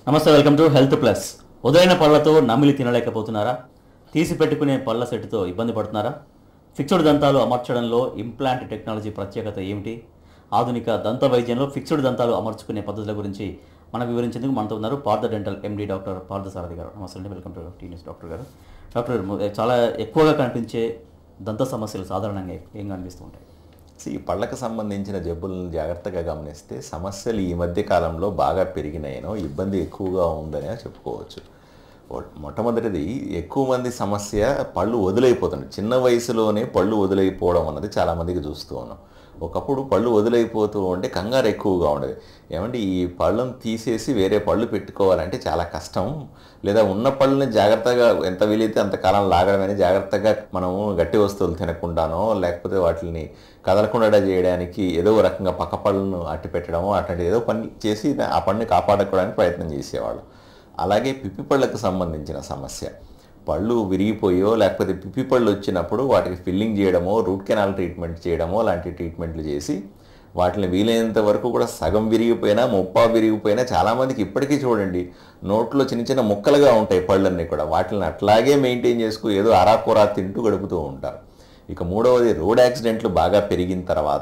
నమస్తే welcome to health plus ఉదయన పళ్ళతో నమిలి తినలేకపోతున్నారా తీసి పెట్టుకునే పళ్ళ సెట్తో ఇబ్బంది పడుతున్నారా ఫిక్స్డ్ దంతాలు అమర్చడంలో ఇంప్లాంట్ టెక్నాలజీ ప్రత్యేకత ఏమిటి ఆధునిక దంత వైద్యంలో ఫిక్స్డ్ దంతాలు అమర్చుకునే పద్ధతుల గురించి మనకు వివరించేందుకు మనతో ఉన్నారు Partha dental MD doctor Partha Sarathi గారు నమస్తే అండి welcome to T News doctor గారు డాక్టర్ గారు, ము- చాలా ఎక్కువగా కనిపించే దంత సమస్యలు సాధారణంగా ఏం కనిపిస్తూ ఉంటాయి ఈ పళ్ళకు సంబంధించిన జబ్బులను జాగ్రత్తగా గమనిస్తే సమస్యలు ఈ మధ్య కాలంలో బాగా పెరిగినాయనో ఇబ్బంది ఎక్కువగా ఉందనే చెప్పుకోవచ్చు మొ- మొట్టమొదటిది ఎక్కువ మంది సమస్య పళ్ళు వదిలైపోతుంది చిన్న వయసులోనే పళ్ళు వదిలైపోవడం అన్నది చాలామందికి చూస్తూ ఉన్నాం ఒకప్పుడు పళ్ళు వదిలైపోతూ ఉంటే కంగారు ఎక్కువగా ఉండేది ఏమంటే ఈ పళ్ళను తీసేసి వేరే పళ్ళు పెట్టుకోవాలంటే చాలా కష్టం లేదా ఉన్న పళ్ళని జాగ్రత్తగా ఎంత వీలైతే అంత కాలం లాగడమని జాగ్రత్తగా మనము గట్టి వస్తువులు తినకుండానో లేకపోతే వాటిని కదలకుండా చేయడానికి ఏదో ఒక రకంగా పక్క పళ్ళను అట్టి పెట్టడమో అట్లాంటి ఏదో పని చేసి ఆ పళ్ళని కాపాడుకోవడానికి ప్రయత్నం చేసేవాళ్ళు అలాగే పిప్పి పళ్ళకు సంబంధించిన సమస్య పళ్ళు విరిగిపోయో లేకపోతే పిప్పి పళ్ళు వచ్చినప్పుడు వాటికి ఫిల్లింగ్ చేయడమో రూట్ కెనాల్ ట్రీట్మెంట్ చేయడమో లాంటి ట్రీట్మెంట్లు చేసి వాటిని వీలైనంత వరకు కూడా సగం విరిగిపోయినా ముప్పా విరిగిపోయినా చాలామందికి ఇప్పటికీ చూడండి నోట్లో చిన్న చిన్న ముక్కలుగా ఉంటాయి పళ్ళన్నీ కూడా వాటిని అట్లాగే మెయింటైన్ చేసుకు ఏదో అరాకొరా తింటూ గడుపుతూ ఉంటారు ఇక మూడవది రోడ్ యాక్సిడెంట్లు బాగా పెరిగిన తర్వాత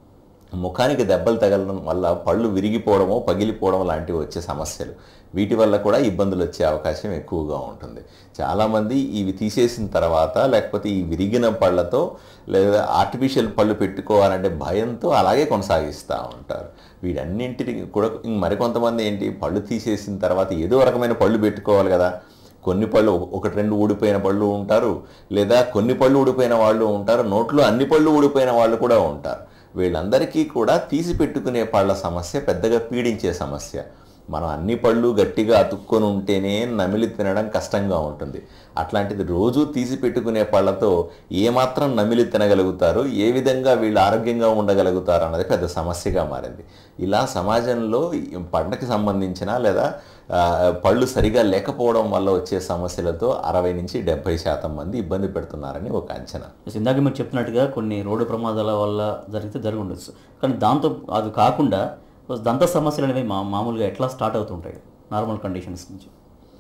ముఖానికి దెబ్బలు తగలడం వల్ల పళ్ళు విరిగిపోవడమో పగిలిపోవడం లాంటివి వచ్చే సమస్యలు వీటి వల్ల కూడా ఇబ్బందులు వచ్చే అవకాశం ఎక్కువగా ఉంటుంది చాలామంది ఇవి తీసేసిన తర్వాత లేకపోతే ఈ విరిగిన పళ్ళతో లేదా ఆర్టిఫిషియల్ పళ్ళు పెట్టుకోవాలంటే భయంతో అలాగే కొనసాగిస్తూ ఉంటారు వీటన్నింటిని కూడా ఇంక మరికొంతమంది ఏంటి పళ్ళు తీసేసిన తర్వాత ఏదో రకమైన పళ్ళు పెట్టుకోవాలి కదా కొన్ని పళ్ళు ఒకటి రెండు ఊడిపోయిన పళ్ళు ఉంటారు లేదా కొన్ని పళ్ళు ఊడిపోయిన వాళ్ళు ఉంటారు నోట్లో అన్ని పళ్ళు ఊడిపోయిన వాళ్ళు కూడా ఉంటారు వీళ్ళందరికీ కూడా తీసి పెట్టుకునే పళ్ళ సమస్య పెద్దగా పీడించే సమస్య మనం అన్ని పళ్ళు గట్టిగా అతుక్కొని ఉంటేనే నమిలి తినడం కష్టంగా ఉంటుంది అట్లాంటిది రోజు తీసి పెట్టుకునే పళ్ళతో ఏమాత్రం నమిలి తినగలుగుతారు ఏ విధంగా వీళ్ళు ఆరోగ్యంగా ఉండగలుగుతారు అన్నది పెద్ద సమస్యగా మారింది ఇలా సమాజంలో ఈ పంటకి సంబంధించిన లేదా ఆ, పళ్ళు సరిగా లేకపోవడం వల్ల వచ్చే సమస్యలతో అరవై నుంచి డెబ్బై శాతం మంది ఇబ్బంది పెడుతున్నారని ఒక అంచనా ఇందాక మీరు చెప్పినట్టుగా కొన్ని రోడ్డు ప్రమాదాల వల్ల జరిగితే జరిగి ఉండొచ్చు కానీ దాంతో అది కాకుండా దంత సమస్యలు అనేవి మా మామూలుగా ఎట్లా స్టార్ట్ అవుతుంటాయి నార్మల్ కండిషన్స్ నుంచి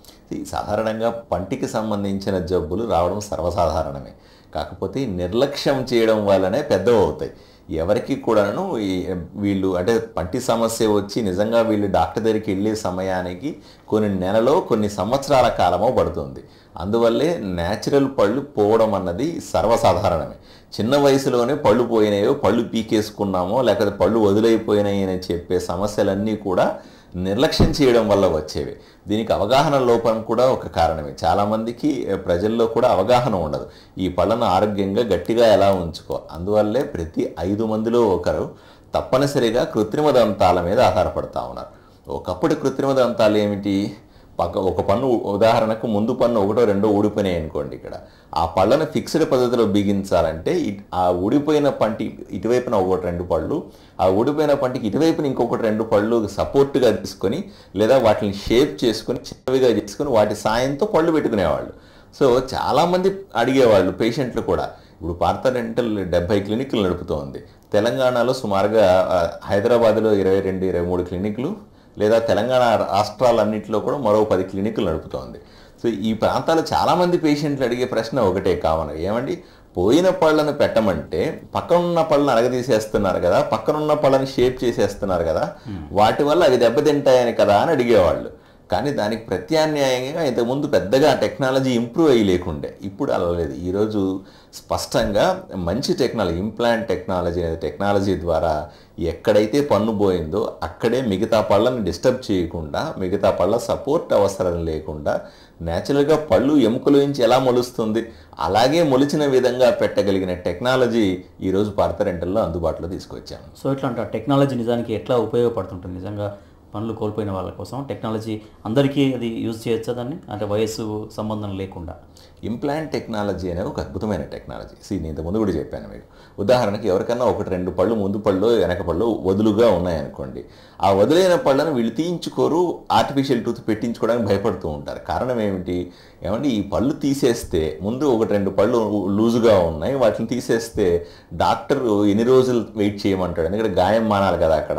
ఈ సాధారణంగా పంటికి సంబంధించిన జబ్బులు రావడం సర్వసాధారణమే కాకపోతే నిర్లక్ష్యం చేయడం వల్లనే పెద్దవి అవుతాయి ఎవరికి కూడాను ఈ వీళ్ళు అంటే పంటి సమస్య వచ్చి నిజంగా వీళ్ళు డాక్టర్ దగ్గరికి వెళ్ళే సమయానికి కొన్ని నెలలో కొన్ని సంవత్సరాల కాలమో పడుతుంది అందువల్లే న్యాచురల్ పళ్ళు పోవడం అన్నది సర్వసాధారణమే చిన్న వయసులోనే పళ్ళు పోయినాయో పళ్ళు పీకేసుకున్నామో లేకపోతే పళ్ళు వదిలైపోయినాయి అని చెప్పే సమస్యలన్నీ కూడా నిర్లక్ష్యం చేయడం వల్ల వచ్చేవి దీనికి అవగాహన లోపం కూడా ఒక కారణమే చాలామందికి eh, ప్రజల్లో కూడా అవగాహన ఉండదు ఈ పళ్ళను ఆరోగ్యంగా గట్టిగా ఎలా ఉంచుకో అందువల్లే ప్రతి ఐదు మందిలో ఒకరు తప్పనిసరిగా కృత్రిమ దంతాల మీద ఆధారపడతా ఉన్నారు ఒకప్పుడు కృత్రిమ దంతాలు ఏమిటి పక్క ఒక పన్ను ఉదాహరణకు ముందు పన్ను ఒకటో రెండో ఊడిపోయినాయి అనుకోండి ఇక్కడ ఆ పళ్ళను ఫిక్స్డ్ పద్ధతిలో బిగించాలంటే ఇట్- ఆ ఊడిపోయిన పంటి ఇటువైపున ఒకటి రెండు పళ్ళు ఆ ఊడిపోయిన పంటికి ఇటువైపున ఇంకొకటి రెండు పళ్ళు సపోర్ట్గా తీసుకొని లేదా వాటిని షేప్ చేసుకొని చిన్నవిగా చేసుకొని వాటి సాయంతో పళ్ళు పెట్టుకునేవాళ్ళు సో చాలామంది అడిగేవాళ్ళు పేషెంట్లు కూడా ఇప్పుడు పార్థ డెంటల్ డెబ్బై క్లినిక్లు నడుపుతోంది తెలంగాణలో సుమారుగా ఆ, హైదరాబాద్లో ఇరవై రెండు ఇరవై మూడు క్లినిక్లు లేదా తెలంగాణ రాష్ట్రాలన్నింటిలో కూడా మరో పది క్లినిక్లు నడుపుతోంది సో ఈ ప్రాంతాల్లో చాలామంది పేషెంట్లు అడిగే ప్రశ్న ఒకటే కామన్ ఏమండి పోయిన పళ్ళను పెట్టమంటే పక్కనున్న పళ్ళను అరగదీసేస్తున్నారు కదా పక్కనున్న పళ్ళని షేప్ చేసేస్తున్నారు కదా వాటి వల్ల అవి దెబ్బతింటాయని కదా అని అడిగేవాళ్ళు కానీ దానికి ప్రత్యామ్నాయంగా ఇంతకుముందు పెద్దగా టెక్నాలజీ ఇంప్రూవ్ అయ్యి లేకుండే ఇప్పుడు అలా లేదు ఈరోజు స్పష్టంగా మంచి టెక్నాలజీ ఇంప్లాంట్ టెక్నాలజీ అనే టెక్నాలజీ ద్వారా ఎక్కడైతే పన్ను పోయిందో అక్కడే మిగతా పళ్ళని డిస్టర్బ్ చేయకుండా మిగతా పళ్ళ సపోర్ట్ అవసరం లేకుండా న్యాచురల్గా పళ్ళు ఎముకల నుంచి ఎలా మొలుస్తుంది అలాగే మొలిచిన విధంగా పెట్టగలిగిన టెక్నాలజీ ఈరోజు పార్థ రెంటల్లో అందుబాటులో తీసుకొచ్చాము సో ఇట్లాంటి టెక్నాలజీ నిజానికి ఎట్లా ఉపయోగపడుతుంటుంది నిజంగా పనులు కోల్పోయిన వాళ్ళ కోసం టెక్నాలజీ అందరికీ అది యూజ్ చేయొచ్చా దాన్ని అంటే వయస్సు సంబంధం లేకుండా ఇంప్లాంట్ టెక్నాలజీ అనేది ఒక అద్భుతమైన టెక్నాలజీ సీ నేను ఇంతకుముందు కూడా చెప్పాను మీకు ఉదాహరణకి ఎవరికన్నా ఒకటి రెండు పళ్ళు ముందు పళ్ళు వెనక పళ్ళు వదులుగా ఉన్నాయనుకోండి ఆ వదిలైన పళ్ళను వీళ్ళు తీయించుకోరు ఆర్టిఫిషియల్ టూత్ పెట్టించుకోవడానికి భయపడుతూ ఉంటారు కారణం ఏమిటి ఏమంటే ఈ పళ్ళు తీసేస్తే ముందు ఒకటి రెండు పళ్ళు లూజుగా ఉన్నాయి వాటిని తీసేస్తే డాక్టర్ ఎన్ని రోజులు వెయిట్ చేయమంటాడు ఎందుకంటే గాయం మానాలి కదా అక్కడ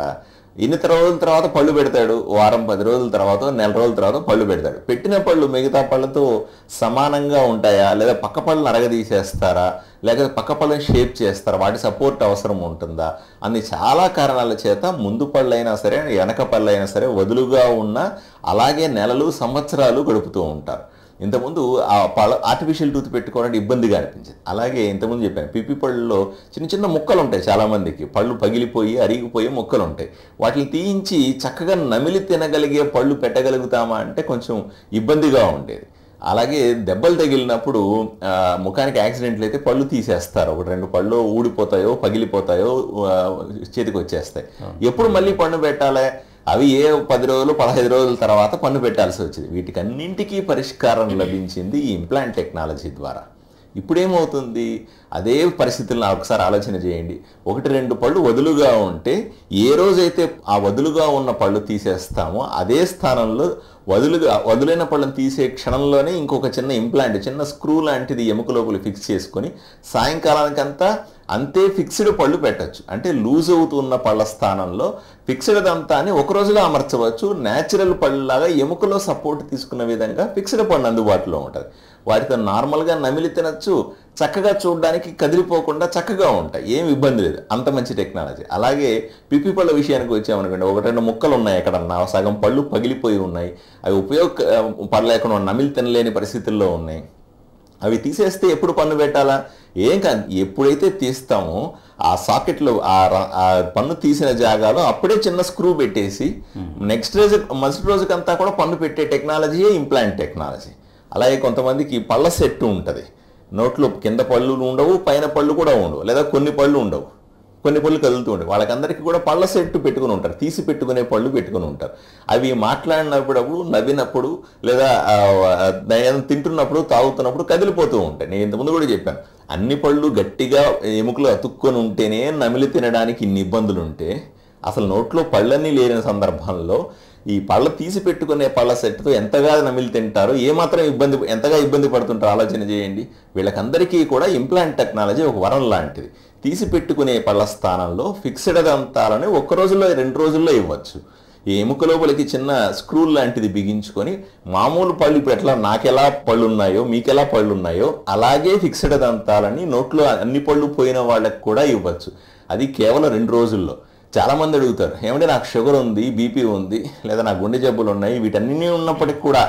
ఇన్ని రోజుల తర్వాత పళ్ళు పెడతాడు వారం పది రోజుల తర్వాత నెల రోజుల తర్వాత పళ్ళు పెడతాడు పెట్టిన పళ్ళు మిగతా పళ్ళతో సమానంగా ఉంటాయా లేదా పక్క పళ్ళని అరగదీసేస్తారా లేకపోతే పక్క పళ్ళని షేప్ చేస్తారా వాటి సపోర్ట్ అవసరం ఉంటుందా అన్ని చాలా కారణాల చేత ముందు పళ్ళు అయినా సరే వెనక పళ్ళు అయినా సరే వదులుగా ఉన్న అలాగే నెలలు సంవత్సరాలు గడుపుతూ ఉంటారు ఇంతకుముందు ఆ పళ్ళ ఆర్టిఫిషియల్ టూత్ పెట్టుకోవడానికి ఇబ్బందిగా అనిపించింది అలాగే ఇంతకుముందు చెప్పాను పిప్పి పళ్ళలో చిన్న చిన్న ముక్కలు ఉంటాయి చాలామందికి పళ్ళు పగిలిపోయి అరిగిపోయి ముక్కలు ఉంటాయి వాటిని తీయించి చక్కగా నమిలి తినగలిగే పళ్ళు పెట్టగలుగుతామా అంటే కొంచెం ఇబ్బందిగా ఉండేది అలాగే దెబ్బలు తగిలినప్పుడు ఆ, ముఖానికి యాక్సిడెంట్లు అయితే పళ్ళు తీసేస్తారు ఒకటి రెండు పళ్ళు ఊడిపోతాయో పగిలిపోతాయో ఆ, చేతికి వచ్చేస్తాయి ఎప్పుడు మళ్ళీ పన్ను పెట్టాలి అవి ఏ పది రోజులు పదహైదు రోజుల తర్వాత పన్ను పెట్టాల్సి వచ్చింది వీటికన్నింటికీ పరిష్కారం లభించింది ఈ ఇంప్లాంట్ టెక్నాలజీ ద్వారా ఇప్పుడేమవుతుంది అదే పరిస్థితులను ఒకసారి ఆలోచన చేయండి ఒకటి రెండు పళ్ళు వదులుగా ఉంటే ఏ రోజైతే ఆ వదులుగా ఉన్న పళ్ళు తీసేస్తామో అదే స్థానంలో వదులుగా వదులైన పళ్ళని తీసే క్షణంలోనే ఇంకొక చిన్న ఇంప్లాంట్ చిన్న స్క్రూ లాంటిది ఎముక లోపల ఫిక్స్ చేసుకొని సాయంకాలానికంతా అంతే ఫిక్స్డ్ పళ్ళు పెట్టచ్చు అంటే లూజ్ అవుతున్న పళ్ళ స్థానంలో ఫిక్స్డ్ దంతాన్ని ఒక రోజులో అమర్చవచ్చు న్యాచురల్ పళ్ళలాగా ఎముకలో సపోర్ట్ తీసుకున్న విధంగా ఫిక్స్డ్ పళ్ళు అందుబాటులో ఉంటుంది వాటితో నార్మల్గా నమిలి తినచ్చు చక్కగా చూడడానికి కదిలిపోకుండా చక్కగా ఉంటాయి ఏం ఇబ్బంది లేదు అంత మంచి టెక్నాలజీ అలాగే పిప్పి పళ్ళ విషయానికి వచ్చామనుకోండి ఒక రెండు ముక్కలు ఉన్నాయి ఎక్కడన్నా సగం పళ్ళు పగిలిపోయి ఉన్నాయి అవి ఉపయోగ పడలేకుండా నమిలి తినలేని పరిస్థితుల్లో ఉన్నాయి అవి తీసేస్తే ఎప్పుడు పన్ను పెట్టాలా ఏం కాదు ఎప్పుడైతే తీస్తామో ఆ సాకెట్లో ఆ ర- ఆ పన్ను తీసిన జాగాలో అప్పుడే చిన్న స్క్రూ పెట్టేసి నెక్స్ట్ రోజు మరుసటి రోజుకంతా కూడా పన్ను పెట్టే టెక్నాలజీయే ఇంప్లాంట్ టెక్నాలజీ అలాగే కొంతమందికి పళ్ళ సెట్ ఉంటుంది నోట్లో కింద పళ్ళు ఉండవు పైన పళ్ళు కూడా ఉండవు లేదా కొన్ని పళ్ళు ఉండవు కొన్ని పళ్ళు కదులుతూ ఉంటాయి వాళ్ళకందరికీ కూడా పళ్ళ సెట్ పెట్టుకుని ఉంటారు తీసి పెట్టుకునే పళ్ళు పెట్టుకుని ఉంటారు అవి మాట్లాడినప్పుడు నవ్వినప్పుడు లేదా ఆ, ఏదైనా తింటున్నప్పుడు తాగుతున్నప్పుడు కదిలిపోతూ ఉంటాయి నేను ఇంతకుముందు కూడా చెప్పాను అన్ని పళ్ళు గట్టిగా ఎముకలు అతుక్కొని ఉంటేనే నమిలి తినడానికి ఇన్ని ఇబ్బందులు ఉంటే అసలు నోట్లో పళ్ళన్నీ లేని సందర్భంలో ఈ పళ్ళ తీసి పెట్టుకునే పళ్ళ సెట్తో ఎంతగా నమిలి తింటారో ఏమాత్రం ఇబ్బంది ఎంతగా ఇబ్బంది పడుతుంటారో ఆలోచన చేయండి వీళ్ళకందరికీ కూడా ఇంప్లాంట్ టెక్నాలజీ ఒక వరం లాంటిది తీసి పెట్టుకునే పళ్ళ స్థానంలో ఫిక్స్డ్ దంతాలని ఒక్క రోజుల్లో రెండు రోజుల్లో ఇవ్వచ్చు ఈ ఎముక లోపలికి చిన్న స్క్రూ లాంటిది బిగించుకొని మామూలు పళ్ళు ఇప్పుడు ఎట్లా నాకెలా పళ్ళు ఉన్నాయో మీకెలా పళ్ళు ఉన్నాయో అలాగే ఫిక్స్డ్ దంతాలని నోట్లో అన్ని పళ్ళు పోయిన వాళ్ళకి కూడా ఇవ్వచ్చు అది కేవలం రెండు రోజుల్లో చాలా మంది అడుగుతారు ఏమంటే నాకు షుగర్ ఉంది బీపీ ఉంది లేదా నాకు గుండె జబ్బులు ఉన్నాయి వీటన్నీ ఉన్నప్పటికీ కూడా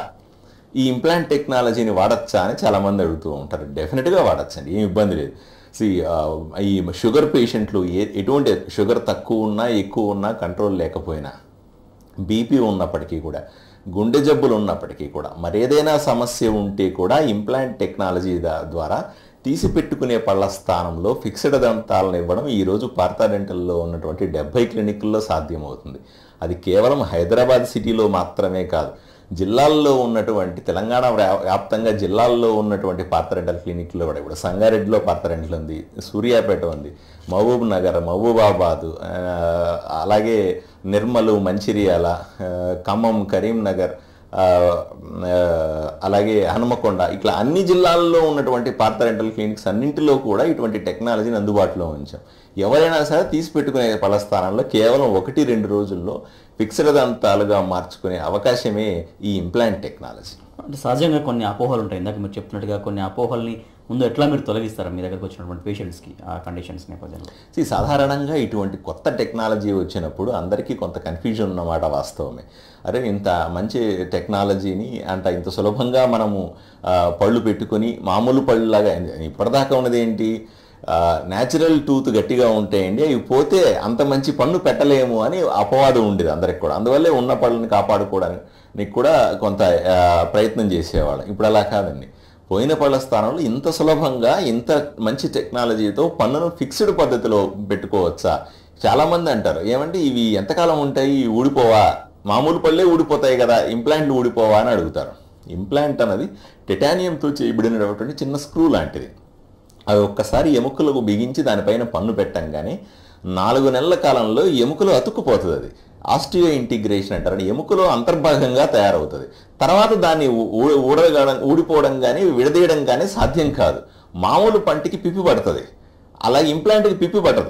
ఈ ఇంప్లాంట్ టెక్నాలజీని వాడచ్చా అని చాలా మంది అడుగుతూ ఉంటారు డెఫినెట్గా వాడచ్చండి ఏం ఇబ్బంది లేదు సి ఈ షుగర్ పేషెంట్లు ఏ ఎటువంటి షుగర్ తక్కువ ఉన్నా ఎక్కువ ఉన్నా కంట్రోల్ లేకపోయినా బీపీ ఉన్నప్పటికీ కూడా గుండె జబ్బులు ఉన్నప్పటికీ కూడా మరేదైనా సమస్య ఉంటే కూడా ఇంప్లాంట్ టెక్నాలజీ దా- ద్వారా తీసి పెట్టుకునే పళ్ళ స్థానంలో ఫిక్స్డ్ దంతాలను ఇవ్వడం ఈరోజు పార్థా డెంటల్లో ఉన్నటువంటి డెబ్బై క్లినిక్ల్లో సాధ్యమవుతుంది అది కేవలం హైదరాబాద్ సిటీలో మాత్రమే కాదు జిల్లాల్లో ఉన్నటువంటి తెలంగాణ వ్యా- వ్యాప్తంగా జిల్లాల్లో ఉన్నటువంటి పార్థరెంటల్ క్లినిక్లో కూడా ఇప్పుడు సంగారెడ్డిలో పార్థరెంటల్ ఉంది సూర్యాపేట ఉంది మహబూబ్ నగర్ మహబూబాబాదు ఆ, అలాగే నిర్మలు మంచిర్యాల ఆ, ఖమ్మం కరీంనగర్ ఆ, ఆ, అలాగే హనుమకొండ ఇట్లా అన్ని జిల్లాల్లో ఉన్నటువంటి పార్థరెంటల్ క్లినిక్స్ అన్నింటిలో కూడా ఇటువంటి టెక్నాలజీని అందుబాటులో ఉంచాం ఎవరైనా సరే తీసి పెట్టుకునే పల స్థానంలో కేవలం ఒకటి రెండు రోజుల్లో ఫిక్స్డ్ దంతాలుగా మార్చుకునే అవకాశమే ఈ ఇంప్లాంట్ టెక్నాలజీ అంటే సహజంగా కొన్ని అపోహలు ఉంటాయి ఇందాక మీరు చెప్పినట్టుగా కొన్ని అపోహల్ని ముందు ఎట్లా మీరు తొలగిస్తారా మీ దగ్గరకు వచ్చినటువంటి పేషెంట్స్కి ఆ కండిషన్స్ నేపథ్యంలో See, సాధారణంగా ఇటువంటి కొత్త టెక్నాలజీ వచ్చినప్పుడు అందరికీ కొంత కన్ఫ్యూజన్ ఉన్నమాట వాస్తవమే అరే ఇంత మంచి టెక్నాలజీని అంత ఇంత సులభంగా మనము ఆ, పళ్ళు పెట్టుకొని మామూలు పళ్ళులాగా ఇప్పటిదాకా ఉన్నది ఏంటి న్యాచురల్ టూత్ గట్టిగా ఉంటాయండి అవి పోతే అంత మంచి పన్ను పెట్టలేము అని అపవాదం ఉండేది అందరికి కూడా అందువల్లే ఉన్న పళ్ళని కాపాడుకోవడానికి కూడా కొంత ఆ, ప్రయత్నం చేసేవాళ్ళం ఇప్పుడు అలా కాదండి పోయిన పళ్ళ స్థానంలో ఇంత సులభంగా ఇంత మంచి టెక్నాలజీతో పన్నును ఫిక్స్డ్ పద్ధతిలో పెట్టుకోవచ్చా చాలామంది అంటారు ఏమంటే ఇవి ఎంతకాలం ఉంటాయి ఊడిపోవా మామూలు పళ్ళే ఊడిపోతాయి కదా ఇంప్లాంట్లు ఊడిపోవా అని అడుగుతారు ఇంప్లాంట్ అన్నది టెటానియంతో చేయబడినటువంటి చిన్న స్క్రూ లాంటిది అవి ఒక్కసారి ఎముకలకు బిగించి దానిపైన పన్ను పెట్టంగానే నాలుగు నెలల కాలంలో ఎముకలో అతుక్కుపోతుంది అది ఆస్టియో ఇంటిగ్రేషన్ అంటారు అంటే ఎముకలో అంతర్భాగంగా తయారవుతుంది తర్వాత దాన్ని ఊ- ఊడగడం ఊడిపోవడం కానీ విడదీయడం కానీ సాధ్యం కాదు మామూలు పంటికి పిప్పి పడుతుంది అలాగే ఇంప్లాంట్కి పిప్పి పట్టదు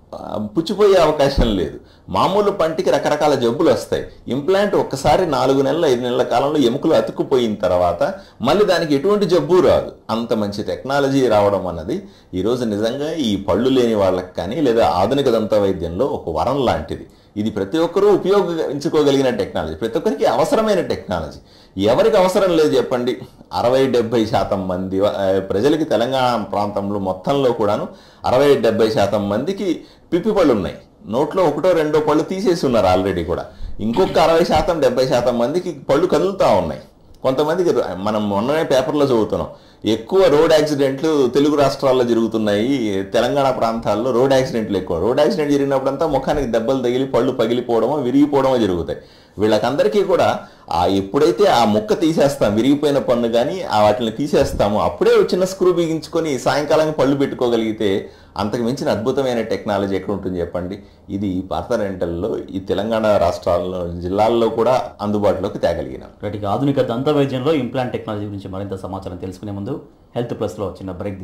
ఆ, పుచ్చిపోయే అవకాశం లేదు మామూలు పంటికి రకరకాల జబ్బులు వస్తాయి ఇంప్లాంట్ ఒక్కసారి నాలుగు నెలల ఐదు నెలల కాలంలో ఎముకలు అతుక్కుపోయిన తర్వాత మళ్ళీ దానికి ఎటువంటి జబ్బు రాదు అంత మంచి టెక్నాలజీ రావడం అన్నది ఈరోజు నిజంగా ఈ పళ్ళు లేని వాళ్ళకి కానీ లేదా ఆధునిక దంత వైద్యంలో ఒక వరం లాంటిది ఇది ప్రతి ఒక్కరూ ఉపయోగించుకోగలిగిన టెక్నాలజీ ప్రతి ఒక్కరికి అవసరమైన టెక్నాలజీ ఎవరికి అవసరం లేదు చెప్పండి అరవై డెబ్బై శాతం మంది ఆ, ప్రజలకి తెలంగాణ ప్రాంతంలో మొత్తంలో కూడాను అరవై డెబ్బై శాతం మందికి పిప్పి పళ్ళు ఉన్నాయి నోట్లో ఒకటో రెండో పళ్ళు తీసేసి ఉన్నారు ఆల్రెడీ కూడా ఇంకొక అరవై శాతం డెబ్బై శాతం మందికి పళ్ళు కదులుతూ ఉన్నాయి కొంతమందికి ర- మనం మొన్ననే పేపర్లో చదువుతున్నాం ఎక్కువ రోడ్ యాక్సిడెంట్లు తెలుగు రాష్ట్రాల్లో జరుగుతున్నాయి తెలంగాణ ప్రాంతాల్లో రోడ్ యాక్సిడెంట్లు ఎక్కువ రోడ్ యాక్సిడెంట్ జరిగినప్పుడంతా ముఖానికి దెబ్బలు తగిలి పళ్ళు పగిలిపోవడమో విరిగిపోవడమో జరుగుతాయి వీళ్ళకందరికీ కూడా ఆ ఎప్పుడైతే ఆ ముక్క తీసేస్తాం విరిగిపోయిన పన్ను కానీ ఆ వాటిని తీసేస్తామో అప్పుడే ఒక చిన్న స్క్రూ బిగించుకొని సాయంకాలం పళ్ళు పెట్టుకోగలిగితే అంతకు మించిన అద్భుతమైన టెక్నాలజీ ఎక్కడ ఉంటుంది చెప్పండి ఇది భారత రెంటల్లో ఈ తెలంగాణ రాష్ట్రాల్లో జిల్లాల్లో కూడా అందుబాటులోకి తేగలిగినాం రైట్ ఇక ఆధునిక దంత వైద్యంలో ఇంప్లాంట్ టెక్నాలజీ గురించి మరింత సమాచారం తెలుసుకునే ముందు హెల్త్ ప్లస్లో చిన్న break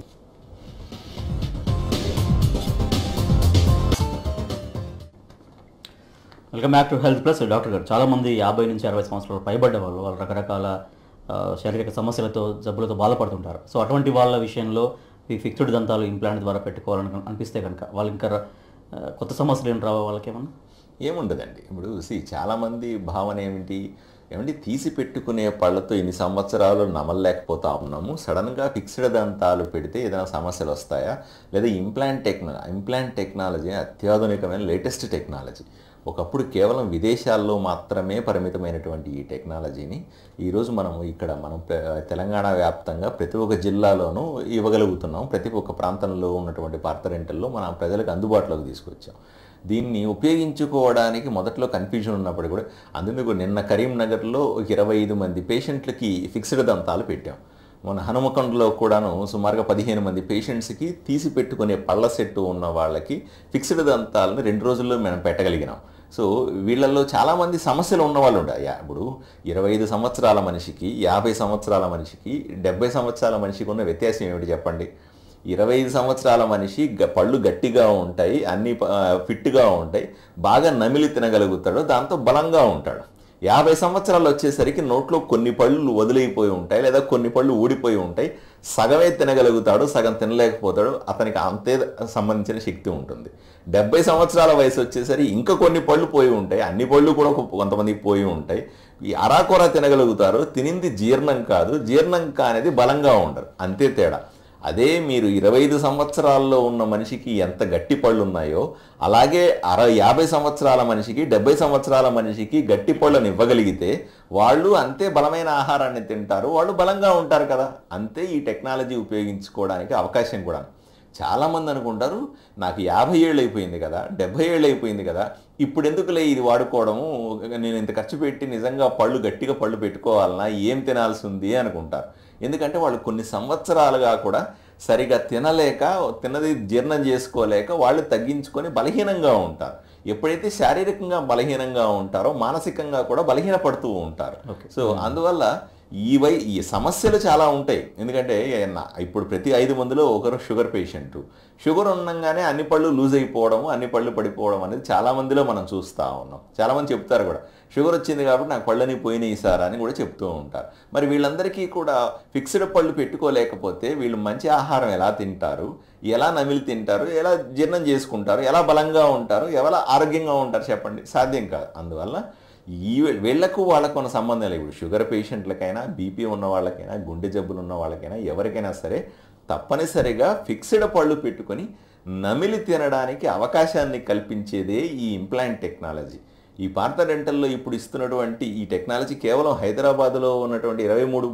welcome back to health plus doctor గారు చాలామంది యాభై నుంచి అరవై సంవత్సరాలు పైబడ్డ వాళ్ళు వాళ్ళు రకరకాల ఆ, శారీరక సమస్యలతో జబ్బులతో బాధపడుతుంటారు సో అటువంటి వాళ్ళ విషయంలో ఈ ఫిక్స్డ్ దంతాలు ఇంప్లాంట్ ద్వారా పెట్టుకోవాలని అనిపిస్తే కనుక వాళ్ళు ఇంకా ఆ, కొత్త సమస్యలు ఏం రావా వాళ్ళకేమన్నా ఏముండదండి ఇప్పుడు సి చాలామంది భావన ఏమిటి ఏమంటే తీసి పెట్టుకునే పళ్ళతో ఇన్ని సంవత్సరాలు నమలలేకపోతా ఉన్నాము సడన్గా ఫిక్స్డ్ దంతాలు పెడితే ఏదైనా సమస్యలు వస్తాయా లేదా ఇంప్లాంట్ టెక్నాలజీ ఇంప్లాంట్ టెక్నాలజీ అత్యాధునికమైన లేటెస్ట్ టెక్నాలజీ ఒకప్పుడు కేవలం విదేశాల్లో మాత్రమే పరిమితమైనటువంటి ఈ టెక్నాలజీని ఈరోజు మనం ఇక్కడ మనం ప్ర- తెలంగాణ వ్యాప్తంగా ప్రతి ఒక్క జిల్లాలోనూ ఇవ్వగలుగుతున్నాం ప్రతి ఒక్క ప్రాంతంలో ఉన్నటువంటి పార్త రెంటల్లో మనం ప్రజలకు అందుబాటులోకి తీసుకొచ్చాం దీన్ని ఉపయోగించుకోవడానికి మొదట్లో కన్ఫ్యూజన్ ఉన్నప్పుడు కూడా అందుకు నిన్న కరీంనగర్లో ఒక ఇరవై ఐదు మంది పేషెంట్లకి ఫిక్స్డ్ దంతాలు పెట్టాం మన హనుమకొండలో కూడాను సుమారుగా పదిహేను మంది పేషెంట్స్కి తీసి పెట్టుకునే పళ్ళ సెట్టు ఉన్న వాళ్ళకి ఫిక్స్డ్ దంతాలను రెండు రోజుల్లో మనం పెట్టగలిగినాం సో వీళ్ళల్లో చాలామంది సమస్యలు ఉన్న వాళ్ళు ఉంటారు యా, ఇప్పుడు ఇరవై ఐదు సంవత్సరాల మనిషికి యాభై సంవత్సరాల మనిషికి డెబ్బై సంవత్సరాల మనిషికి ఉన్న వ్యత్యాసం ఏమిటి చెప్పండి ఇరవై ఐదు సంవత్సరాల మనిషి గ- పళ్ళు గట్టిగా ఉంటాయి అన్ని ప- ఆ, ఫిట్గా ఉంటాయి బాగా నమిలి తినగలుగుతాడు దాంతో బలంగా ఉంటాడు యాభై సంవత్సరాలు వచ్చేసరికి నోట్లో కొన్ని పళ్ళు వదిలిపోయి ఉంటాయి లేదా కొన్ని పళ్ళు ఊడిపోయి ఉంటాయి సగమే తినగలుగుతాడు సగం తినలేకపోతాడు అతనికి అంతే సంబంధించిన శక్తి ఉంటుంది డెబ్బై సంవత్సరాల వయసు వచ్చేసరికి ఇంకా కొన్ని పళ్ళు పోయి ఉంటాయి అన్ని పళ్ళు కూడా కొ- కొంతమందికి పోయి ఉంటాయి ఈ అరాకొర తినగలుగుతారు తినింది జీర్ణం కాదు జీర్ణం కానిది బలంగా ఉండరు అంతే తేడా అదే మీరు ఇరవై ఐదు సంవత్సరాల్లో ఉన్న మనిషికి ఎంత గట్టి పళ్ళు ఉన్నాయో అలాగే అర యాభై సంవత్సరాల మనిషికి డెబ్బై సంవత్సరాల మనిషికి గట్టి పళ్ళను ఇవ్వగలిగితే వాళ్ళు అంతే బలమైన ఆహారాన్ని తింటారు వాళ్ళు బలంగా ఉంటారు కదా అంతే ఈ టెక్నాలజీ ఉపయోగించుకోవడానికి అవకాశం కూడా చాలామంది అనుకుంటారు నాకు యాభై ఏళ్ళు అయిపోయింది కదా డెబ్బై ఏళ్ళు అయిపోయింది కదా ఇప్పుడు ఎందుకులే ఇది వాడుకోవడము నేను ఇంత ఖర్చు పెట్టి నిజంగా పళ్ళు గట్టిగా పళ్ళు పెట్టుకోవాలన్నా ఏం తినాల్సి ఉంది అనుకుంటారు ఎందుకంటే వాళ్ళు కొన్ని సంవత్సరాలుగా కూడా సరిగా తినలేక తిన్నది జీర్ణం చేసుకోలేక వాళ్ళు తగ్గించుకొని బలహీనంగా ఉంటారు ఎప్పుడైతే శారీరకంగా బలహీనంగా ఉంటారో మానసికంగా కూడా బలహీనపడుతూ ఉంటారు Okay. సో అందువల్ల ఈ వై ఈ సమస్యలు చాలా ఉంటాయి ఎందుకంటే నా- ఇప్పుడు ప్రతి ఐదు మందిలో ఒకరు షుగర్ పేషెంట్ షుగర్ ఉండగానే అన్ని పళ్ళు లూజ్ అయిపోవడము అన్ని పళ్ళు పడిపోవడం అనేది చాలా మందిలో మనం చూస్తూ ఉన్నాం చాలా మంది చెప్తారు కూడా షుగర్ వచ్చింది కాబట్టి నాకు పళ్ళని పోయినాయి సార్ అని కూడా చెప్తూ ఉంటారు మరి వీళ్ళందరికీ కూడా ఫిక్స్డ్ పళ్ళు పెట్టుకోలేకపోతే వీళ్ళు మంచి ఆహారం ఎలా తింటారు ఎలా నమిలి తింటారు ఎలా జీర్ణం చేసుకుంటారు ఎలా బలంగా ఉంటారు ఎలా ఆరోగ్యంగా ఉంటారు చెప్పండి సాధ్యం కాదు అందువల్ల ఈ వీ- వీళ్ళకు వాళ్ళకు ఉన్న సంబంధం లేదు ఇప్పుడు షుగర్ పేషెంట్లకైనా బీపీ ఉన్న వాళ్ళకైనా గుండె జబ్బులు ఉన్న వాళ్ళకైనా ఎవరికైనా సరే తప్పనిసరిగా ఫిక్స్డ్ పళ్ళు పెట్టుకొని నమిలి తినడానికి అవకాశాన్ని కల్పించేదే ఈ ఇంప్లాంట్ టెక్నాలజీ ఈ భారత డెంటల్లో ఇప్పుడు ఇస్తున్నటువంటి ఈ టెక్నాలజీ కేవలం హైదరాబాద్లో ఉన్నటువంటి ఇరవై మూడు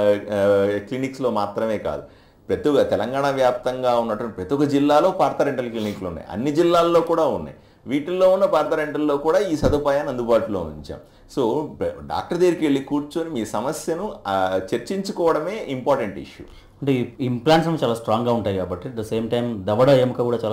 క్లినిక్స్లో మాత్రమే కాదు ప్రతి ఒక్క తెలంగాణ వ్యాప్తంగా ఉన్నటువంటి ప్రతి ఒక్క జిల్లాలో పార్థ రెంటల్ క్లినిక్లు ఉన్నాయి అన్ని జిల్లాల్లో కూడా ఉన్నాయి వీటిల్లో ఉన్న పార్థ రెంటల్లో కూడా ఈ సదుపాయాన్ని అందుబాటులో ఉంచాం సో బ- డాక్టర్ దగ్గరికి వెళ్ళి కూర్చొని మీ సమస్యను ఆ, చర్చించుకోవడమే ఇంపార్టెంట్ ఇష్యూ అంటే ఈ ఇంప్లాంట్స్ అనేవి చాలా స్ట్రాంగ్గా ఉంటాయి కాబట్టి అట్ ద సేమ్ టైం దవడ ఎముక కూడా చాలా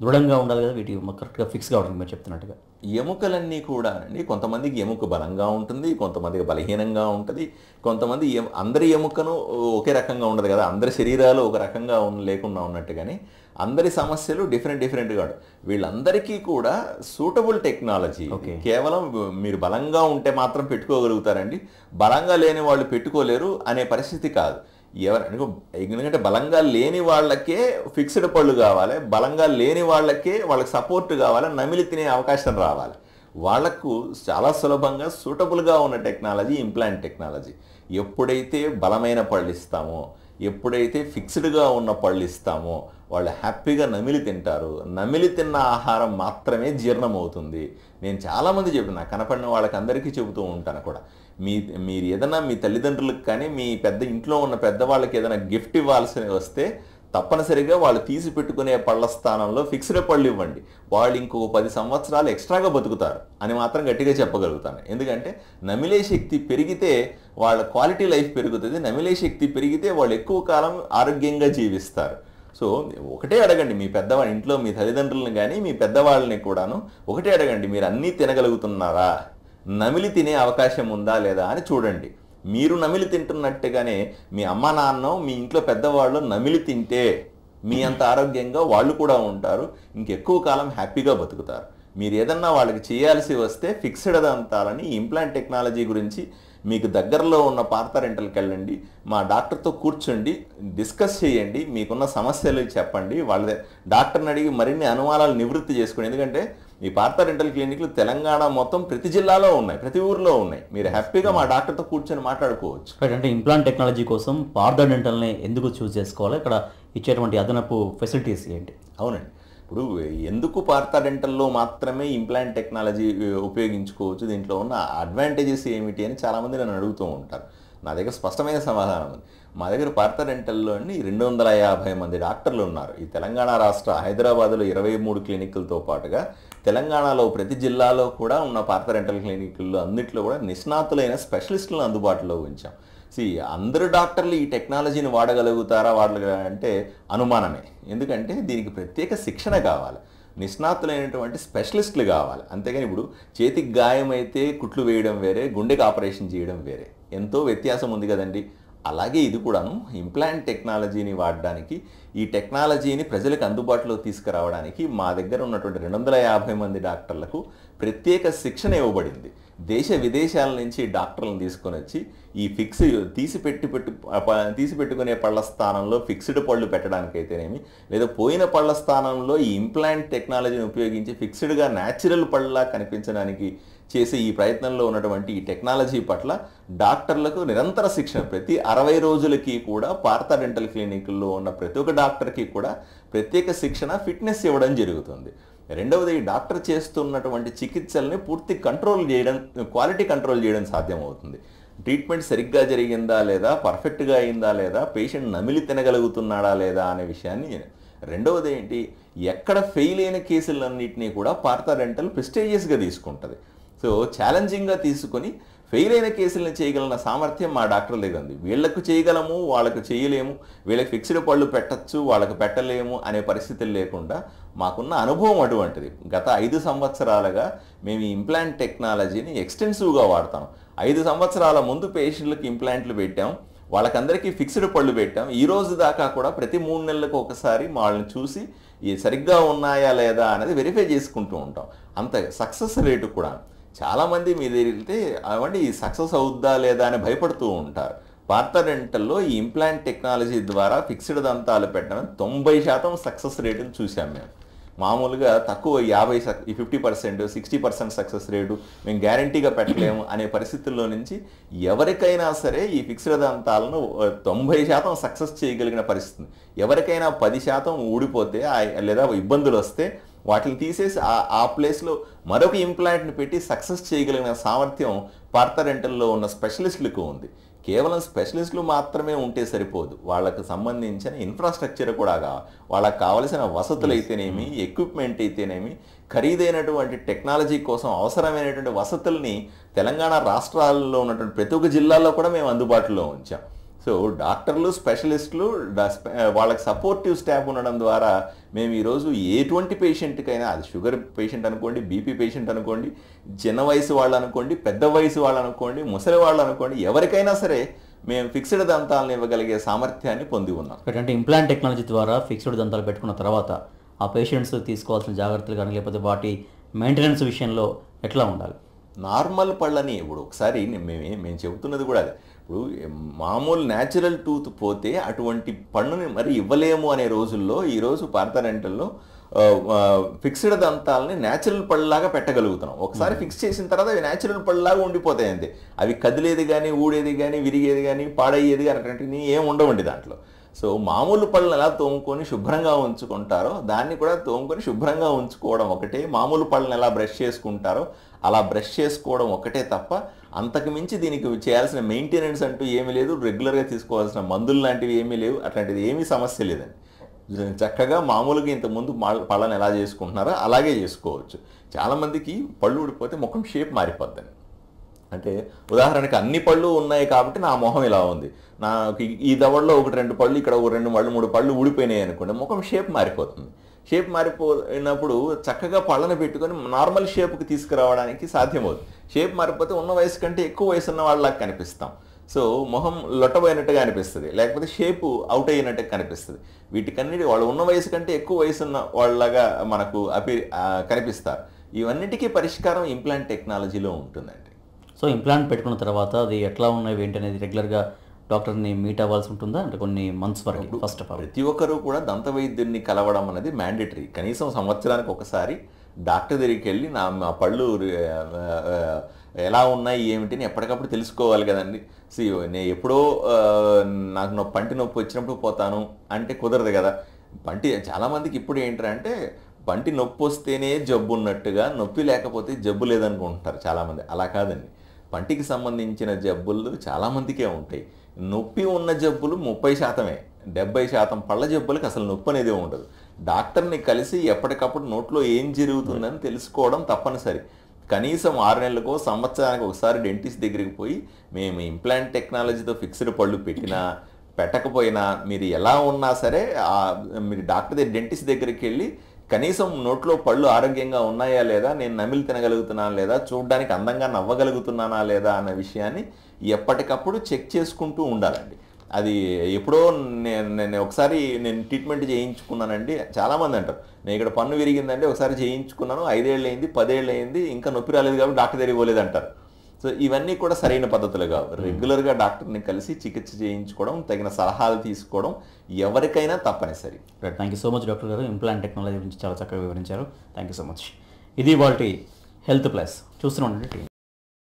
దృఢంగా ఉండాలి కదా వీటి కరెక్ట్గా ఫిక్స్ కావడానికి మీరు చెప్తున్నట్టుగా ఎముకలన్నీ కూడా అండి కొంతమందికి ఎముక బలంగా ఉంటుంది కొంతమందికి బలహీనంగా ఉంటుంది కొంతమంది ఎం- అందరి ఎముకను ఒకే రకంగా ఉండదు కదా అందరి శరీరాలు ఒక రకంగా ఉన్న లేకుండా ఉన్నట్టుగానే అందరి సమస్యలు డిఫరెంట్ డిఫరెంట్గా ఉంటాయి వీళ్ళందరికీ కూడా సూటబుల్ టెక్నాలజీ Okay. కేవలం మీరు బలంగా ఉంటే మాత్రం పెట్టుకోగలుగుతారండి బలంగా లేని వాళ్ళు పెట్టుకోలేరు అనే పరిస్థితి కాదు ఎవరు అనుకో, ఎందుకంటే బలంగా లేని వాళ్ళకే ఫిక్స్డ్ పళ్ళు కావాలి బలంగా లేని వాళ్ళకే వాళ్ళకి సపోర్ట్ కావాలి నమిలి తినే అవకాశం రావాలి వాళ్లకు చాలా సులభంగా సూటబుల్గా ఉన్న టెక్నాలజీ ఇంప్లాంట్ టెక్నాలజీ ఎప్పుడైతే బలమైన పళ్ళు ఇస్తామో ఎప్పుడైతే ఫిక్స్డ్గా ఉన్న పళ్ళు ఇస్తామో వాళ్ళు హ్యాపీగా నమిలి తింటారు నమిలి తిన్న ఆహారం మాత్రమే జీర్ణం అవుతుంది నేను చాలామంది చెప్తున్నా కనపడిన వాళ్ళకి అందరికీ చెబుతూ ఉంటాను కూడా మీ మీరు ఏదైనా మీ తల్లిదండ్రులకు కానీ మీ పెద్ద ఇంట్లో ఉన్న పెద్దవాళ్ళకి ఏదైనా గిఫ్ట్ ఇవ్వాల్సి వస్తే తప్పనిసరిగా వాళ్ళు తీసి పెట్టుకునే పళ్ళ స్థానంలో ఫిక్స్డ్ పళ్ళు ఇవ్వండి వాళ్ళు ఇంకొక పది సంవత్సరాలు ఎక్స్ట్రాగా బతుకుతారు అని మాత్రం గట్టిగా చెప్పగలుగుతాను ఎందుకంటే నమిలే శక్తి పెరిగితే వాళ్ళ క్వాలిటీ లైఫ్ పెరుగుతుంది నమిలే శక్తి పెరిగితే వాళ్ళు ఎక్కువ కాలం ఆరోగ్యంగా జీవిస్తారు సో ఒకటే అడగండి మీ పెద్దవాళ్ళ ఇంట్లో మీ తల్లిదండ్రులను కానీ మీ పెద్దవాళ్ళని కూడాను ఒకటే అడగండి మీరు అన్నీ తినగలుగుతున్నారా నమిలి తినే అవకాశం ఉందా లేదా అని చూడండి మీరు నమిలి తింటున్నట్టుగానే మీ అమ్మ నాన్న మీ ఇంట్లో పెద్దవాళ్ళు నమిలి తింటే మీ అంత ఆరోగ్యంగా వాళ్ళు కూడా ఉంటారు ఇంకెక్కువ కాలం హ్యాపీగా బతుకుతారు మీరు ఏదన్నా వాళ్ళకి చేయాల్సి వస్తే ఫిక్స్డ్ దంతాలని ఇంప్లాంట్ టెక్నాలజీ గురించి మీకు దగ్గరలో ఉన్న పార్థ రెంటల్కి వెళ్ళండి మా డాక్టర్తో కూర్చోండి డిస్కస్ చేయండి మీకున్న సమస్యలు చెప్పండి వాళ్ళ ద- డాక్టర్ని అడిగి మరిన్ని అనుమానాలు నివృత్తి చేసుకోండి ఎందుకంటే ఈ పార్థ రెంటల్ క్లినిక్లు తెలంగాణ మొత్తం ప్రతి జిల్లాలో ఉన్నాయి ప్రతి ఊర్లో ఉన్నాయి మీరు హ్యాపీగా మా డాక్టర్తో కూర్చొని మాట్లాడుకోవచ్చు రైట్ అంటే ఇంప్లాంట్ టెక్నాలజీ కోసం పార్థ డెంటల్ని ఎందుకు చూస్ చేసుకోవాలి ఇక్కడ ఇచ్చేటువంటి అదనపు ఫెసిలిటీస్ ఏంటి అవునండి ఇప్పుడు ఎందుకు పార్థ డెంటల్లో మాత్రమే ఇంప్లాంట్ టెక్నాలజీ ఉపయోగించుకోవచ్చు దీంట్లో ఉన్న అడ్వాంటేజెస్ ఏమిటి అని చాలామంది నన్ను అడుగుతూ ఉంటారు నా దగ్గర స్పష్టమైన సమాధానం ఉంది మా దగ్గర పార్థ డెంటల్లో అండి రెండు వందల యాభై మంది డాక్టర్లు ఉన్నారు ఈ తెలంగాణ రాష్ట్ర హైదరాబాద్లో ఇరవై మూడు క్లినిక్లతో పాటుగా తెలంగాణలో ప్రతి జిల్లాలో కూడా ఉన్న పార్థ డెంటల్ క్లినిక్ల్లో అన్నిట్లో కూడా నిష్ణాతులైన స్పెషలిస్టులను అందుబాటులో ఉంచాం సి అందరు డాక్టర్లు ఈ టెక్నాలజీని వాడగలుగుతారా వాడగల అంటే అనుమానమే ఎందుకంటే దీనికి ప్రత్యేక శిక్షణ కావాలి నిష్ణాతులైనటువంటి స్పెషలిస్టులు కావాలి అంతేగాని ఇప్పుడు చేతికి గాయమైతే కుట్లు వేయడం వేరే గుండెకి ఆపరేషన్ చేయడం వేరే ఎంతో వ్యత్యాసం ఉంది కదండి అలాగే ఇది కూడాను ఇంప్లాంట్ టెక్నాలజీని వాడడానికి ఈ టెక్నాలజీని ప్రజలకు అందుబాటులో తీసుకురావడానికి మా దగ్గర ఉన్నటువంటి రెండు వందల యాభై మంది డాక్టర్లకు ప్రత్యేక శిక్షణ ఇవ్వబడింది దేశ విదేశాల నుంచి డాక్టర్లను తీసుకొని వచ్చి ఈ ఫిక్స్ తీసి పెట్టి పెట్టు ప- తీసి పెట్టుకునే పళ్ళ స్థానంలో ఫిక్స్డ్ పళ్ళు పెట్టడానికైతేనేమి లేదా పోయిన పళ్ళ స్థానంలో ఈ ఇంప్లాంట్ టెక్నాలజీని ఉపయోగించి ఫిక్స్డ్గా న్యాచురల్ పళ్ళలా కనిపించడానికి చేసే ఈ ప్రయత్నంలో ఉన్నటువంటి ఈ టెక్నాలజీ పట్ల డాక్టర్లకు నిరంతర శిక్షణ ప్రతి అరవై రోజులకి కూడా పార్థ డెంటల్ క్లినిక్లో ఉన్న ప్రతి ఒక్క డాక్టర్కి కూడా ప్రత్యేక శిక్షణ ఫిట్నెస్ ఇవ్వడం జరుగుతుంది రెండవది ఈ డాక్టర్ చేస్తున్నటువంటి చికిత్సల్ని పూర్తి కంట్రోల్ చేయడం క్వాలిటీ కంట్రోల్ చేయడం సాధ్యమవుతుంది ట్రీట్మెంట్ సరిగ్గా జరిగిందా లేదా పర్ఫెక్ట్గా అయిందా లేదా పేషెంట్ నమిలి తినగలుగుతున్నాడా లేదా అనే విషయాన్ని రెండవది ఏంటి ఎక్కడ ఫెయిల్ అయిన కేసులన్నింటినీ కూడా పార్థ డెంటల్ ప్రెస్టేజియస్గా తీసుకుంటుంది సో ఛాలెంజింగ్గా తీసుకొని ఫెయిల్ అయిన కేసులను చేయగలిగిన సామర్థ్యం మా డాక్టర్ల దగ్గర ఉంది వీళ్ళకు చేయగలము వాళ్ళకు చేయలేము వీళ్ళకి ఫిక్స్డ్ పళ్ళు పెట్టచ్చు వాళ్ళకు పెట్టలేము అనే పరిస్థితులు లేకుండా మాకున్న అనుభవం అటువంటిది గత ఐదు సంవత్సరాలుగా మేము ఈ ఇంప్లాంట్ టెక్నాలజీని ఎక్స్టెన్సివ్గా వాడతాం ఐదు సంవత్సరాల ముందు పేషెంట్లకు ఇంప్లాంట్లు పెట్టాం వాళ్ళకందరికీ ఫిక్స్డ్ పళ్ళు పెట్టాం ఈ రోజు దాకా కూడా ప్రతి మూడు నెలలకు ఒకసారి వాళ్ళని చూసి ఈ సరిగ్గా ఉన్నాయా లేదా అనేది వెరిఫై చేసుకుంటూ ఉంటాం అంత సక్సెస్ రేటు కూడా చాలామంది మీ దగ్గరికి వెళ్తే అవండి ఈ సక్సెస్ అవుద్దా లేదా అని భయపడుతూ ఉంటారు పార్థ డెంటల్లో ఈ ఇంప్లాంట్ టెక్నాలజీ ద్వారా ఫిక్స్డ్ దంతాలు పెట్టడం తొంభై శాతం సక్సెస్ రేటును చూసాం మేము మామూలుగా తక్కువ యాభై ఈ fifty percent sixty percent success rate మేము గ్యారంటీగా పెట్టలేము అనే పరిస్థితుల్లో నుంచి ఎవరికైనా సరే ఈ ఫిక్స్డ్ దంతాలను ఆ, తొంభై శాతం సక్సెస్ చేయగలిగిన పరిస్థితి ఎవరికైనా పది శాతం ఊడిపోతే ఆ- లేదా ఇబ్బందులు వస్తే వాటిని తీసేసి ఆ ఆ ప్లేస్లో మరొక ఇంప్లాంట్ని పెట్టి సక్సెస్ చేయగలిగిన సామర్థ్యం పార్థ రెంటల్లో ఉన్న స్పెషలిస్టులకు ఉంది కేవలం స్పెషలిస్టులు మాత్రమే ఉంటే సరిపోదు వాళ్ళకు సంబంధించిన ఇన్ఫ్రాస్ట్రక్చర్ కూడా కావాలి వాళ్ళకి కావలసిన వసతులు అయితేనేమి ఎక్విప్మెంట్ అయితేనేమి ఖరీదైనటువంటి టెక్నాలజీ కోసం అవసరమైనటువంటి వసతుల్ని తెలంగాణ రాష్ట్రాల్లో ఉన్నటువంటి ప్రతి ఒక్క జిల్లాలో కూడా మేము అందుబాటులో ఉంచాం సో డాక్టర్లు స్పెషలిస్టులు డా- స్పె- వాళ్ళకి సపోర్టివ్ స్టాఫ్ ఉండడం ద్వారా మేము ఈరోజు ఎటువంటి పేషెంట్కైనా అది షుగర్ పేషెంట్ అనుకోండి బీపీ పేషెంట్ అనుకోండి చిన్న వయసు వాళ్ళు అనుకోండి పెద్ద వయసు వాళ్ళు అనుకోండి ముసలి వాళ్ళు అనుకోండి ఎవరికైనా సరే మేము ఫిక్స్డ్ దంతాలను ఇవ్వగలిగే సామర్థ్యాన్ని పొంది ఉన్నాం అంటే ఇంప్లాంట్ టెక్నాలజీ ద్వారా ఫిక్స్డ్ దంతాలు పెట్టుకున్న తర్వాత ఆ పేషెంట్స్ తీసుకోవాల్సిన జాగ్రత్తలు కానీ లేకపోతే వాటి మెయింటెనెన్స్ విషయంలో ఎట్లా ఉండాలి నార్మల్ పళ్ళని ఇప్పుడు ఒకసారి నే- మేము మేము చెబుతున్నది కూడా అదే ఇప్పుడు మామూలు న్యాచురల్ టూత్ పోతే అటువంటి పన్నుని మరి ఇవ్వలేము అనే రోజుల్లో ఈరోజు పార్థరెంటల్లో ఫిక్స్డ్ దంతాలని న్యాచురల్ పళ్ళలాగా పెట్టగలుగుతున్నాం ఒకసారి ఫిక్స్ చేసిన తర్వాత అవి న్యాచురల్ పళ్ళలాగా ఉండిపోతాయి అంతే అవి కదిలేది కానీ ఊడేది కానీ విరిగేది కానీ పాడయ్యేది కానీ అటువంటివి ఏం ఉండవండి దాంట్లో సో మామూలు పళ్ళని ఎలా తోముకొని శుభ్రంగా ఉంచుకుంటారో దాన్ని కూడా తోముకొని శుభ్రంగా ఉంచుకోవడం ఒకటే మామూలు పళ్ళని ఎలా బ్రష్ చేసుకుంటారో అలా బ్రష్ చేసుకోవడం ఒకటే తప్ప అంతకు మించి దీనికి చేయాల్సిన మెయింటెనెన్స్ అంటూ ఏమీ లేదు రెగ్యులర్గా తీసుకోవాల్సిన మందులు లాంటివి ఏమీ లేవు అట్లాంటిది ఏమీ సమస్య లేదండి చక్కగా మామూలుగా ఇంతకుముందు మా- పళ్ళని ఎలా చేసుకుంటున్నారో అలాగే చేసుకోవచ్చు చాలామందికి పళ్ళు ఊడిపోతే ముఖం షేప్ మారిపోద్దండి అంటే ఉదాహరణకి అన్ని పళ్ళు ఉన్నాయి కాబట్టి నా మొహం ఇలా ఉంది నాకు ఈ- ఈ దవడలో ఒకటి రెండు పళ్ళు ఇక్కడ ఒక రెండు పళ్ళు మూడు పళ్ళు ఊడిపోయినాయి అనుకోండి ముఖం షేప్ మారిపోతుంది షేప్ మారిపోయినప్పుడు చక్కగా పళ్ళను పెట్టుకొని నార్మల్ షేప్కి తీసుకురావడానికి సాధ్యమవుతుంది షేప్ మారిపోతే ఉన్న వయసు కంటే ఎక్కువ వయసు ఉన్న వాళ్ళకి కనిపిస్తాం సో మొహం లొట్టబోయినట్టుగా అనిపిస్తుంది లేకపోతే షేపు అవుట్ అయినట్టుగా కనిపిస్తుంది వీటికన్నిటి వాళ్ళు ఉన్న వయసు కంటే ఎక్కువ వయసు ఉన్న వాళ్ళగా మనకు అపి ఆ, కనిపిస్తారు ఇవన్నిటికీ పరిష్కారం ఇంప్లాంట్ టెక్నాలజీలో ఉంటుందండి సో ఇంప్లాంట్ పెట్టుకున్న తర్వాత అది ఎట్లా ఉన్నాయి ఏంటి అనేది రెగ్యులర్గా డాక్టర్ని మీట్ అవ్వాల్సి ఉంటుందా అంటే కొన్ని మంత్స్ వరకు ఫస్ట్ ఆఫ్ ఆల్ ప్రతి ఒక్కరూ కూడా దంత వైద్యుడిని కలవడం అనేది మ్యాండేటరీ కనీసం సంవత్సరానికి ఒకసారి డాక్టర్ దగ్గరికి వెళ్ళి నా మా పళ్ళు ఆ, ఆ, ఎలా ఉన్నాయి ఏమిటిని ఎప్పటికప్పుడు తెలుసుకోవాలి కదండి సి నేను ఎప్పుడో ఆ, నాకు నొప్పి పంటి నొప్పి వచ్చినప్పుడు పోతాను అంటే కుదరదు కదా పంటి చాలామందికి ఇప్పుడు ఏంటంటే పంటి నొప్పి వస్తేనే జబ్బు ఉన్నట్టుగా నొప్పి లేకపోతే జబ్బు లేదనుకుంటారు చాలామంది అలా కాదండి పంటికి సంబంధించిన జబ్బులు చాలామందికే ఉంటాయి నొప్పి ఉన్న జబ్బులు ముప్పై శాతమే డెబ్బై శాతం పళ్ళ జబ్బులకు అసలు నొప్పి అనేది ఉండదు డాక్టర్ని కలిసి ఎప్పటికప్పుడు నోట్లో ఏం జరుగుతుందని తెలుసుకోవడం తప్పనిసరి కనీసం ఆరు నెలలకో సంవత్సరానికి ఒకసారి డెంటిస్ట్ దగ్గరికి పోయి మేము ఇంప్లాంట్ టెక్నాలజీతో ఫిక్స్డ్ పళ్ళు పెట్టినా పెట్టకపోయినా మీరు ఎలా ఉన్నా సరే ఆ మీరు డాక్టర్ దగ్గర డెంటిస్ట్ దగ్గరికి వెళ్ళి కనీసం నోట్లో పళ్ళు ఆరోగ్యంగా ఉన్నాయా లేదా నేను నమిలి తినగలుగుతున్నానా లేదా చూడడానికి అందంగా నవ్వగలుగుతున్నానా లేదా అన్న విషయాన్ని ఎప్పటికప్పుడు చెక్ చేసుకుంటూ ఉండాలండి అది ఎప్పుడో నేను నేను ఒకసారి నేను ట్రీట్మెంట్ చేయించుకున్నానండి చాలామంది అంటారు నేను ఇక్కడ పన్ను విరిగిందండి ఒకసారి చేయించుకున్నాను ఐదేళ్ళు అయింది పదేళ్ళు అయింది ఇంకా నొప్పి రాలేదు కాబట్టి డాక్టర్ దగ్గరికి పోలేదు అంటారు సో ఇవన్నీ కూడా సరైన పద్ధతులు కావు రెగ్యులర్గా డాక్టర్ని కలిసి చికిత్స చేయించుకోవడం తగిన సలహాలు తీసుకోవడం ఎవరికైనా తప్పనిసరి right thank you so much doctor గారు ఇంప్లాంట్ టెక్నాలజీ గురించి చాలా చక్కగా వివరించారు థ్యాంక్ యూ సో మచ్ ఇది వాళ్ళ హెల్త్ ప్లస్ చూస్తూనే ఉండండి టీవీ